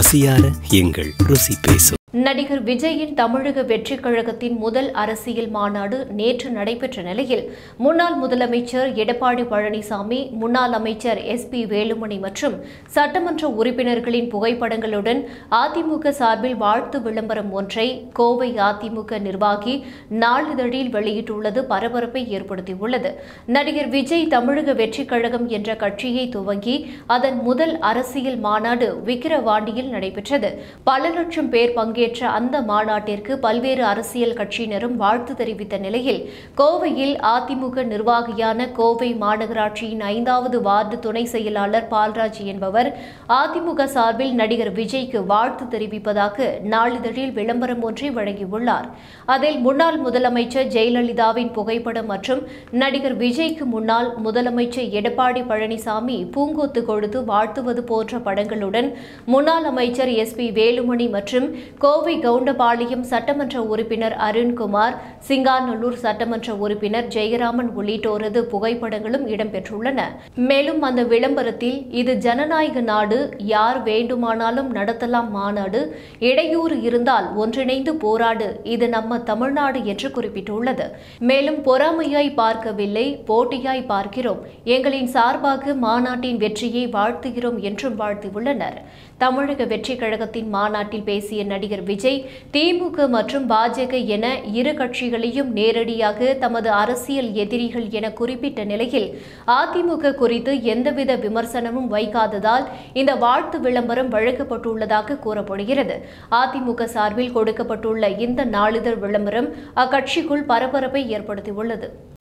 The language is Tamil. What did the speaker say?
பசியார எங்கள் ருசி பேசும் நடிகர் விஜயின் தமிழக வெற்றிக் கழகத்தின் முதல் அரசியல் மாநாடு நேற்று நடைபெற்ற நிலையில் முன்னாள் முதலமைச்சர் எடப்பாடி பழனிசாமி முன்னாள் அமைச்சர் எஸ் பி வேலுமணி மற்றும் சட்டமன்ற உறுப்பினர்களின் புகைப்படங்களுடன் அதிமுக சார்பில் வாழ்த்து விளம்பரம் ஒன்றை கோவை அதிமுக நிர்வாகி நாளிதழில் வெளியிட்டுள்ளது பரபரப்பை ஏற்படுத்தியுள்ளது நடிகர் விஜய் தமிழக வெற்றிக் கழகம் என்ற கட்சியை துவங்கி அதன் முதல் அரசியல் மாநாடு விக்கிரவாண்டியில் நடைபெற்றது பல லட்சம் பேர் பங்கேற்ற அந்த மாநாட்டிற்கு பல்வேறு அரசியல் கட்சியினரும் வாழ்த்து தெரிவித்த நிலையில் கோவையில் அதிமுக நிர்வாகியான கோவை மாநகராட்சியின் ஐந்தாவது வார்டு துணை செயலாளர் பால்ராஜ் என்பவர் அதிமுக சார்பில் நடிகர் விஜய்க்கு வாழ்த்து தெரிவிப்பதாக நாளிதழில் விளம்பரம் ஒன்றை வழங்கியுள்ளார் அதில் முன்னாள் முதலமைச்சர் ஜெயலலிதாவின் புகைப்படம் மற்றும் நடிகர் விஜய்க்கு முன்னாள் முதலமைச்சர் எடப்பாடி பழனிசாமி பூங்கொத்து கொடுத்து வாழ்த்துவது போன்ற படங்களுடன் முன்னாள் அமைச்சர் எஸ் பி வேலுமணி மற்றும் கோவை கவுண்டபாளையம் சட்டமன்ற உறுப்பினர் அருண்குமார் சிங்காநல்லூர் சட்டமன்ற உறுப்பினர் ஜெயராமன் உள்ளிட்டோரது புகைப்படங்களும் இடம்பெற்றுள்ளன மேலும் அந்த விளம்பரத்தில் இது ஜனநாயக நாடு யார் வேண்டுமானாலும் நடத்தலாம் மாநாடு இடையூறு இருந்தால் ஒன்றிணைந்து போராடு இது நம்ம தமிழ்நாடு என்று குறிப்பிட்டுள்ளது மேலும் பொறாமையாய் பார்க்கவில்லை போட்டியாய் பார்க்கிறோம் எங்களின் சார்பாக மாநாட்டின் வெற்றியை வாழ்த்துகிறோம் என்றும் வாழ்த்தியுள்ளனர் தமிழக வெற்றிக் கழகத்தின் மாநாட்டில் பேசிய நடிகர் விஜய் திமுக மற்றும் பாஜக என இரு கட்சிகளையும் நேரடியாக தமது அரசியல் எதிரிகள் என குறிப்பிட்ட நிலையில் அதிமுக குறித்து எந்தவித விமர்சனமும் வைக்காததால் இந்த வாழ்த்து விளம்பரம் வழங்கப்பட்டுள்ளதாக கூறப்படுகிறது அதிமுக சார்பில் கொடுக்கப்பட்டுள்ள இந்த நாளிதழ் விளம்பரம் அக்கட்சிக்குள் பரபரப்பை ஏற்படுத்தியுள்ளது